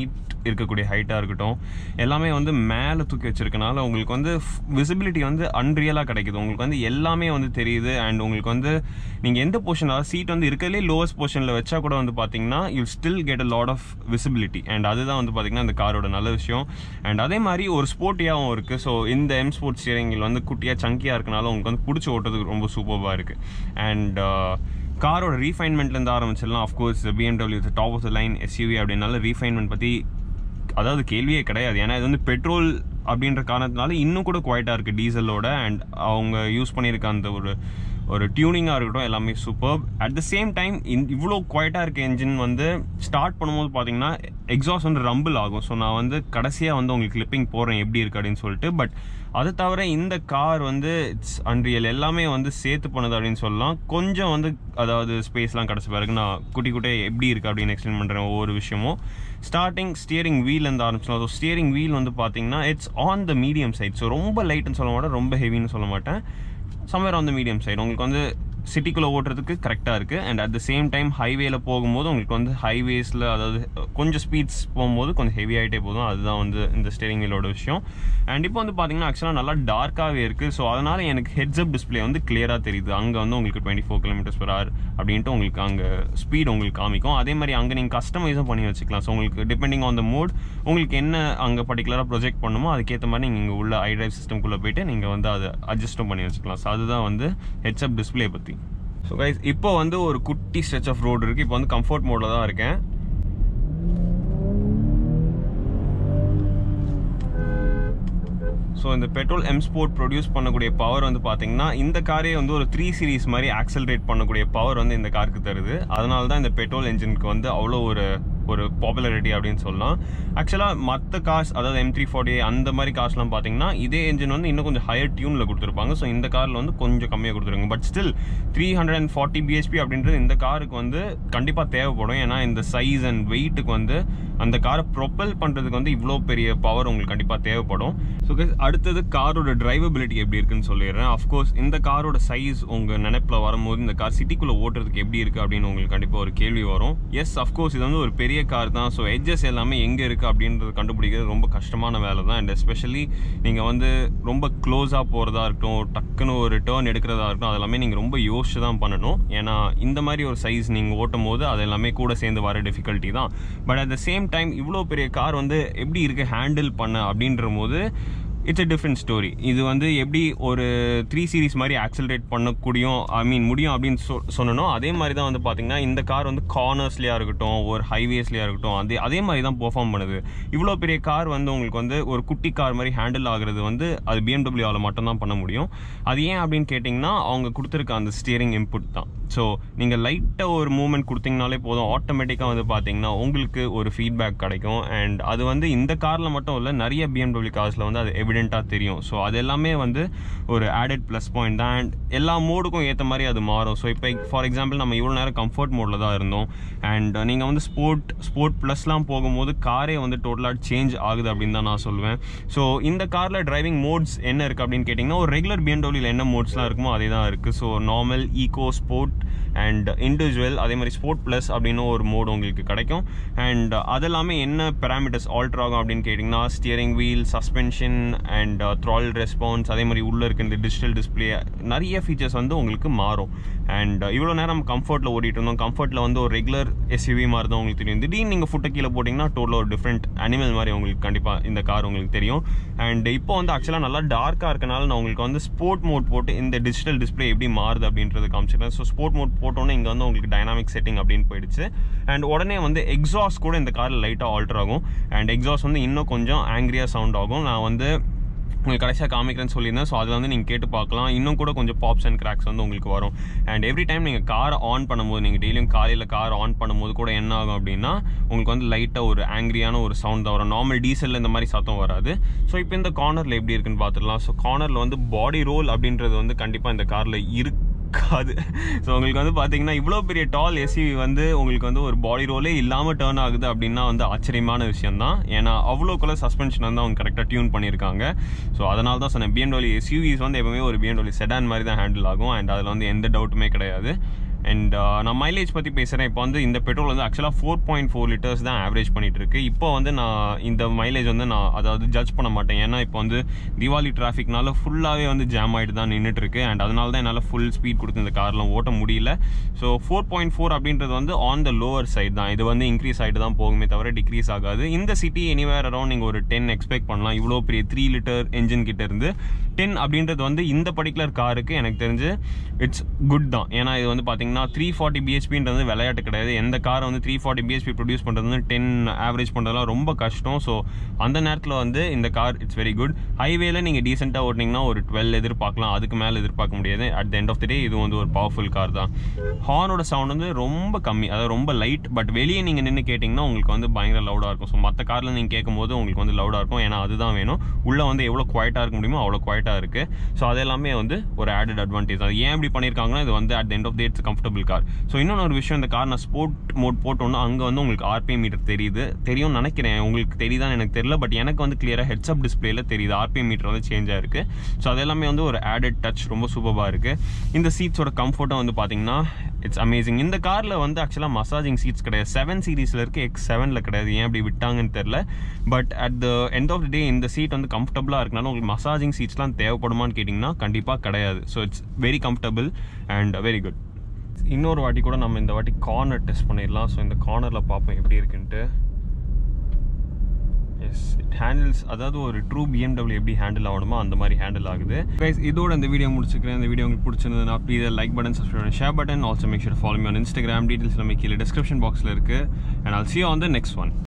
இருக்கக்கூடிய ஹைட்டாக இருக்கட்டும் எல்லாமே வந்து மேலே தூக்கி வச்சிருக்கனால உங்களுக்கு வந்து விசிபிலிட்டி வந்து அன்ரியலாக கிடைக்குது உங்களுக்கு வந்து எல்லாமே வந்து தெரியுது அண்ட் உங்களுக்கு வந்து நீங்கள் எந்த போர்ஷன் அதாவது சீட் வந்து இருக்கிறதுலே லோவஸ்ட் போர்ஷனில் வச்சா கூட வந்து பார்த்தீங்கன்னா you still get a lot of visibility and அதுதான் வந்து பார்த்தீங்கன்னா இந்த காரோட நல்ல விஷயம் அண்ட் அதே மாதிரி ஒரு ஸ்போர்ட்டியாகவும் இருக்குது ஸோ இந்த எம் ஸ்போர்ட்ஸ் ஸ்டியரிங்கில் வந்து குட்டியாக சங்கியாக இருக்கனால உங்களுக்கு வந்து பிடிச்சி ஓட்டுறதுக்கு ரொம்ப சூப்பராக இருக்குது அண்ட் காரோட ரீஃபைன்மெண்ட்லேருந்து ஆரம்பிச்சிடலாம் of course BMW top of the line SUV அப்படின்னால ரீஃபைன்மெண்ட் பற்றி அதாவது கேள்வியே கிடையாது ஏன்னா இது வந்து பெட்ரோல் அப்படின்ற காரணத்தினால இன்னும் கூட குவாய்ட்டாக இருக்குது டீசலோட அண்ட் அவங்க யூஸ் பண்ணியிருக்க அந்த ஒரு ஒரு டியூனிங்காக இருக்கட்டும் எல்லாமே super at the same time இவ்வளோ குவாய்ட்டாக இருக்க என்ஜின் வந்து ஸ்டார்ட் பண்ணும்போது பார்த்தீங்கன்னா எக்ஸாஸ்ட் வந்து ரம்பிள் ஆகும் ஸோ நான் வந்து கடைசியாக வந்து உங்களுக்கு கிளிப்பிங் போடுறேன் எப்படி இருக்கு அப்படின்னு சொல்லிட்டு பட் அதை தவிர இந்த கார் வந்து இட்ஸ் அன்ரியல் எல்லாமே வந்து சேர்த்து பண்ணுது அப்படின்னு சொல்லலாம் கொஞ்சம் வந்து அதாவது ஸ்பேஸ்லாம் கிடச்ச பிறகு நான் குட்டி குட்டியாக எப்படி இருக்குது அப்படின்னு எக்ஸ்பிளைன் பண்ணுறேன் ஒவ்வொரு விஷயமும் ஸ்டார்டிங் ஸ்டியரிங் வீல்லேருந்து ஆரம்பிச்சோம் ஸோ ஸ்டியரிங் வீல் வந்து பார்த்தீங்கன்னா it's on the medium side so ரொம்ப லைட்டுன்னு சொல்ல மாட்டேன் ரொம்ப ஹெவின்னு சொல்ல மாட்டேன் somewhere on the medium side உங்களுக்கு வந்து சிட்டிக்குள்ளே ஓட்டுறதுக்கு கரெக்டாக இருக்குது and at the same time ஹைவேல போகும்போது உங்களுக்கு வந்து ஹைவேஸில் அதாவது கொஞ்சம் ஸ்பீட்ஸ் போகும்போது கொஞ்சம் ஹெவி ஆகிட்டே போதும் அதுதான் வந்து இந்த ஸ்டேரிங் வீலோட விஷயம் அண்ட் இப்போ வந்து பார்த்தீங்கன்னா ஆக்சுவலாக நல்லா டார்க்காகவே இருக்குது ஸோ அதனால் எனக்கு ஹெட்ஸ்அப் டிஸ்பிளே வந்து கிளியராக தெரியுது அங்கே வந்து உங்களுக்கு twenty four kilometres per hour அப்படின்ட்டு உங்களுக்கு அங்கே ஸ்பீட் உங்களுக்கு காமிக்கும் அதே மாதிரி அங்கே நீங்கள் கஸ்டமைஸும் பண்ணி வச்சுக்கலாம் ஸோ உங்களுக்கு டிபெண்டிங் ஆன் த மோட் உங்களுக்கு என்ன அங்கே பர்டிகுலராக ப்ரொஜெக்ட் பண்ணுமோ அதுக்கேற்ற மாதிரி நீங்கள் இங்கே உள்ள ஐட்ரைவ் சிஸ்டம்குள்ளே போயிட்டு நீங்கள் வந்து அதை அட்ஜஸ்ட்டும் பண்ணி வச்சுக்கலாம் ஸோ அதுதான் வந்து ஹெட்ஸ்அப் டிஸ்பிளே பற்றி ஸோ கைஸ் இப்போ வந்து ஒரு குட்டி ஸ்ட்ரெச் ஆஃப் ரோடு இருக்குது இப்போ வந்து கம்ஃபர்ட் மோடில் தான் இருக்கேன் ஸோ இந்த பெட்ரோல் எம் ஸ்போர்ட் ப்ரொடியூஸ் பண்ணக்கூடிய பவர் வந்து பார்த்தீங்கன்னா இந்த காரே வந்து ஒரு த்ரீ சீரிஸ் மாதிரி ஆக்சலரேட் பண்ணக்கூடிய பவர் வந்து இந்த காருக்கு தருது அதனால தான் இந்த பெட்ரோல் என்ஜினுக்கு வந்து அவ்வளோ ஒரு ஒரு பாப்புலாரிட்டி அப்படின்னு சொல்லலாம் ஆக்சுவலாக மற்ற கார்ஸ் அதாவது எம் த்ரீ ஃபார்ட்டி அந்த மாதிரி கார்ஸ்லாம் பார்த்தீங்கன்னா இதே என்ஜின் வந்து இன்னும் கொஞ்சம் ஹையர் டியூனில் கொடுத்துருப்பாங்க ஸோ இந்த காரில் வந்து கொஞ்சம் கம்மியாக கொடுத்துருங்க but still three hundred and forty BHP அப்படின்றது இந்த காருக்கு வந்து கண்டிப்பாக தேவைப்படும் ஏன்னா இந்த சைஸ் அண்ட் வெயிட்டுக்கு வந்து அந்த காரை ப்ரொப்பல் பண்ணுறதுக்கு வந்து இவ்வளோ பெரிய பவர் உங்களுக்கு கண்டிப்பாக தேவைப்படும் ஸோ அடுத்தது காரோட டிரைவபிலிட்டி எப்படி இருக்குன்னு சொல்லிடுறேன் அஃப்கோர்ஸ் இந்த காரோட சைஸ் உங்கள் நினைப்பில் வரும்போது இந்த கார் சிட்டிக்குள்ளே ஓட்டுறதுக்கு எப்படி இருக்குது அப்படின்னு உங்களுக்கு கண்டிப்பாக ஒரு கேள்வி வரும் எஸ் அஃப்கோர்ஸ் இது வந்து ஒரு பெரிய கார் தான் ஸோ எட்ஜஸ் எல்லாமே எங்கே இருக்குது அப்படின்றது கண்டுபிடிக்கிறது ரொம்ப கஷ்டமான வேலை தான் அண்ட் எஸ்பெஷலி நீங்கள் வந்து ரொம்ப க்ளோஸாக போகிறதா இருக்கட்டும் டக்குன்னு ஒரு டேர்ன் எடுக்கிறதா இருக்கட்டும் அது எல்லாமே நீங்கள் ரொம்ப யோசிச்சு தான் பண்ணணும் ஏன்னா இந்த மாதிரி ஒரு சைஸ் நீங்கள் ஓட்டும் போது அது எல்லாமே கூட சேர்ந்து வர டிஃபிகல்ட்டி தான் but at the same time இவ்வளோ பெரிய கார் வந்து எப்படி இருக்குது ஹேண்டில் பண்ண அப்படின்ற போது இட்ஸ் a டிஃப்ரெண்ட் ஸ்டோரி இது வந்து எப்படி ஒரு த்ரீ சீரிஸ் மாதிரி ஆக்சலரேட் பண்ணக்கூடியும் ஐ மீன் முடியும் அப்படின்னு சொ சொன்னனோ அதே மாதிரி தான் வந்து பார்த்தீங்கன்னா இந்த கார் வந்து கார்னர்ஸ்லையாக இருக்கட்டும் ஒரு ஹைவேஸ்லையாக இருக்கட்டும் அதே அதே மாதிரி தான் பெர்ஃபார்ம் பண்ணுது இவ்வளோ பெரிய கார் வந்து உங்களுக்கு வந்து ஒரு குட்டி கார் மாதிரி ஹேண்டில் ஆகுறது வந்து அது பிஎம்டபிள்யூவில் மட்டும்தான் பண்ண முடியும் அது ஏன் அப்படின்னு கேட்டிங்கன்னா அவங்க கொடுத்துருக்க அந்த ஸ்டியரிங் இன்புட் தான் ஸோ நீங்கள் லைட்டாக ஒரு மூவ்மெண்ட் கொடுத்தீங்கனாலே போதும் ஆட்டோமேட்டிக்காக வந்து பார்த்தீங்கன்னா உங்களுக்கு ஒரு ஃபீட்பேக் கிடைக்கும் அண்ட் அது வந்து இந்த காரில் மட்டும் இல்லை நிறைய பிஎம்டபிள்யூ கார்ஸில் வந்து அது எவிடெண்ட்டாக தெரியும் ஸோ அது எல்லாமே வந்து ஒரு ஆடட் ப்ளஸ் பாயிண்ட் தான் அண்ட் எல்லா மோடுக்கும் ஏற்ற மாதிரி அது மாறும் ஸோ இப்போ ஃபார் எக்ஸாம்பிள் நம்ம இவ்வளோ நேரம் கம்ஃபர்ட் மோடில் தான் இருந்தோம் அண்ட் நீங்கள் வந்து ஸ்போர்ட் ஸ்போர்ட் ப்ளஸ்லாம் போகும்போது காரே வந்து டோட்டலாக சேஞ்ச் ஆகுது அப்படின்னு தான் நான் சொல்லுவேன் ஸோ இந்த காரில் டிரைவிங் மோட்ஸ் என்ன இருக்குது அப்படின்னு கேட்டிங்கன்னா ஒரு ரெகுலர் பிஎம்டபிள்யூவில் என்ன மோட்ஸ்லாம் இருக்குமோ அதே தான் இருக்குது so normal eco sport and individual அதே மாதிரி ஸ்போர்ட் ப்ளஸ் அப்படின்னு ஒரு மோடு உங்களுக்கு கிடைக்கும் அண்ட் அதெல்லாமே என்ன பேராமீட்டர்ஸ் ஆல்ட்ரு ஆகும் அப்படின்னு கேட்டிங்கன்னா steering wheel suspension and throttle response அதே மாதிரி உள்ளே இருக்க இந்த டிஜிட்டல் டிஸ்பிளே நிறைய ஃபீச்சர்ஸ் வந்து உங்களுக்கு மாறும் அண்ட் இவ்வளோ நேரம் கம்ஃபர்ட்டில் ஓடிட்டு இருந்தோம் கம்ஃபர்ட்டில் வந்து ஒரு ரெகுலர் எஸ்யூவி மாதிரி தான் உங்களுக்கு தெரியும் திடீர்னு நீங்கள் ஃபுட்டை கீழே போட்டிங்கன்னா டோட்டல் ஒரு டிஃப்ரெண்ட் அனிமல் மாதிரி உங்களுக்கு கண்டிப்பாக இந்த கார் உங்களுக்கு தெரியும் அண்ட் இப்போ வந்து ஆக்சுவலாக நல்லா டார்க்காக இருக்கனால நான் உங்களுக்கு வந்து ஸ்போர்ட் மோட் போட்டு இந்த டிஜிட்டல் டிஸ்பிளே எப்படி மாறுது அப்படின்றது காமிச்சிருக்கேன் ஸோ ஸ்போர்ட் மோட் போட்டோன்னே இங்கே வந்து உங்களுக்கு டைனாமிக் செட்டிங் அப்படின்னு போயிடுச்சு அண்ட் உடனே வந்து எக்ஸாஸ்ட் கூட இந்த காரில் லைட்டாக ஆல்டர் ஆகும் அண்ட் எக்ஸாஸ்ட் வந்து இன்னும் கொஞ்சம் ஆங்கிரியாக சவுண்ட் ஆகும் நான் வந்து உங்களுக்கு கடைசியாக காமிக்கிறேன்னு சொல்லியிருந்தேன் ஸோ அதில் வந்து நீங்கள் கேட்டு பார்க்கலாம் இன்னும் கூட கொஞ்சம் பாப்ஸ் அண்ட் கிராக்ஸ் வந்து உங்களுக்கு வரும் அண்ட் எவ்ரி டைம் நீங்கள் காரை ஆன் பண்ணும்போது நீங்கள் டெய்லியும் காலையில் கார் ஆன் பண்ணும்போது கூட என்ன ஆகும் அப்படின்னா உங்களுக்கு வந்து லைட்டாக ஒரு ஆங்கிரியான ஒரு சவுண்ட் தான் வரும் நார்மல் டீசலில் இந்த மாதிரி சத்தம் வராது ஸோ இப்போ இந்த கார்னரில் எப்படி இருக்குன்னு பார்த்துடலாம் ஸோ கார்னரில் வந்து பாடி ரோல் அப்படின்றது வந்து கண்டிப்பாக இந்த காரில் இருக்கு இருக்காது ஸோ உங்களுக்கு வந்து பார்த்தீங்கன்னா இவ்வளோ பெரிய டால் எஸ்யூவி வந்து உங்களுக்கு வந்து ஒரு பாடி ரோலே இல்லாமல் டேர்ன் ஆகுது அப்படின்னா வந்து ஆச்சரியமான விஷயம் தான் ஏன்னா அவ்வளோக்குள்ள சஸ்பென்ஷன் வந்து அவங்க கரெக்டாக டியூன் பண்ணியிருக்காங்க ஸோ அதனால தான் சொன்னேன் பிஎம்டபிள்யூ எஸ்யூவிஸ் வந்து எப்பவுமே ஒரு பிஎம்டபிள்யூ செடான் மாதிரி தான் ஹேண்டில் ஆகும் அண்ட் அதில் வந்து எந்த டவுட்டுமே கிடையாது அண்ட் நான் மைலேஜ் பற்றி பேசுகிறேன் இப்போ வந்து இந்த பெட்ரோல் வந்து ஆக்சுவலாக ஃபோர் பாயிண்ட் ஃபோர் லிட்டர்ஸ் தான் ஆவரேஜ் பண்ணிட்டு இருக்கு இப்போ வந்து நான் இந்த மைலேஜ் வந்து நான் அதாவது ஜட்ஜ் பண்ண மாட்டேன் ஏன்னா இப்போ வந்து தீபாவளி டிராஃபிக்னால ஃபுல்லாகவே வந்து ஜாம் ஆகிட்டு தான் நின்றுட்டு இருக்கு அண்ட் அதனால தான் என்னால் ஃபுல் ஸ்பீட் கொடுத்து இந்த கார்லாம் ஓட்ட முடியல ஸோ ஃபோர் பாயிண்ட் ஃபோர் அப்படின்றது வந்து ஆன் த லோவர் சைடு தான் இது வந்து இன்க்ரீஸ் ஆகிட்டு தான் போகுமே தவிர டிக்ரீஸ் ஆகாது இந்த சிட்டி எனிவேர் அரௌண்ட் நீங்கள் ஒரு டென் எக்ஸ்பெக்ட் பண்ணலாம் இவ்வளோ பெரிய த்ரீ லிட்டர் என்ஜின் கிட்ட இருந்து டென் அப்படின்றது வந்து இந்த பர்டிகுலர் காருக்கு எனக்கு தெரிஞ்சு இட்ஸ் குட் தான் ஏன்னா இது வந்து பார்த்தீங்கன்னா த்ரீ ஃபார்ட்டி பிஹெச்பின்றது விளையாட்டு கிடையாது எந்த காரை வந்து த்ரீ ஃபார்ட்டி பிஹெச்பி ப்ரொடியூஸ் பண்ணுறது வந்து டென் ஆவரேஜ் பண்ணுறதுலாம் ரொம்ப கஷ்டம் ஸோ அந்த நேரத்தில் வந்து இந்த கார் இட்ஸ் வெரி குட் ஹைவேல நீங்கள் டீசெண்டாக ஓட்டினீங்கன்னா ஒரு டுவெல் எதிர்பார்க்கலாம் அதுக்கு மேலே எதிர்பார்க்க முடியாது at the end of the day இது வந்து ஒரு பவர்ஃபுல் கார் தான் ஹார்னோட சவுண்ட் வந்து ரொம்ப கம்மி அதாவது ரொம்ப லைட் பட் வெளியே நீங்கள் நின்று கேட்டிங்கன்னா உங்களுக்கு வந்து பயங்கர லவுடாக இருக்கும் ஸோ மற்ற காரில் நீங்கள் கேட்கும்போது உங்களுக்கு வந்து லவுடாக இருக்கும் ஏன்னா அதுதான் வேணும் உள்ளே வந்து எவ்வளோ குவாய்ட்டாக இருக்க முடியுமோ அவ்வளோ குவாய்ட்டாக இருக்குது ஸோ அது எல்லாமே வந்து ஒரு ஆடட் அட்வான்டேஜ் அது ஏன் இப்படி பண்ணியிருக்காங்கன்னா இது வந்து at end of the it's comfortable car so இன்னொன்று ஒரு விஷயம் இந்த கார் நான் ஸ்போர்ட் மோட் போட்டோன்னா அங்கே வந்து உங்களுக்கு ஆர்பிஎம் மீட்டர் தெரியுது தெரியும்னு நினைக்கிறேன் உங்களுக்கு தெரியுதான்னு எனக்கு தெரியல பட் எனக்கு வந்து கிளியராக ஹெட்ஸ் அப் டிஸ்பிளேல தெரியுது ஆர்பிஎம் மீட்டர் வந்து சேஞ்ச் ஆயிருக்கு ஸோ அது எல்லாமே வந்து ஒரு ஆடட் டச் ரொம்ப சூப்பராக இருக்குது இந்த சீட்ஸோட கம்ஃபர்ட்டும் வந்து பார்த்தீங்கன்னா இட்ஸ் அமேசிங் இந்த காரில் வந்து ஆக்சுவலாக மசாஜிங் சீட்ஸ் கிடையாது செவன் சீரீஸில் இருக்குது எக்ஸ் செவனில் கிடையாது ஏன் அப்படி விட்டாங்கன்னு தெரில but at the end of the day இந்த சீட் வந்து கம்ஃபர்டபுளாக இருக்கனால உங்களுக்கு மசாஜிங் சீட்ஸ்லாம் தேவைப்படுமான்னு கேட்டிங்கன்னா கண்டிப்பாக கிடையாது so it's very comfortable and very good இன்னொரு வாட்டி கூட நம்ம இந்த வாட்டி கார்னர் டெஸ்ட் பண்ணிடலாம் ஸோ இந்த கார்னரில் பார்ப்போம் எப்படி இருக்குன்ட்டு எஸ் இட் ஹேண்டில்ஸ் அதாவது ஒரு ட்ரூ பிஎம்டபிள்யூ எப்படி ஹேண்டில் ஆகணுமோ அந்த மாதிரி ஹேண்டில் ஆகுது கைஸ் இதோட இந்த வீடியோ முடிச்சுக்கிறேன் இந்த வீடியோ உங்களுக்கு பிடிச்சிருந்ததுன்னா please like button subscribe share button also make sure follow me on Instagram details நம்ம கீழே டிஸ்கிரிப்ஷன் பாக்ஸில் இருக்குது and I'll see on the next one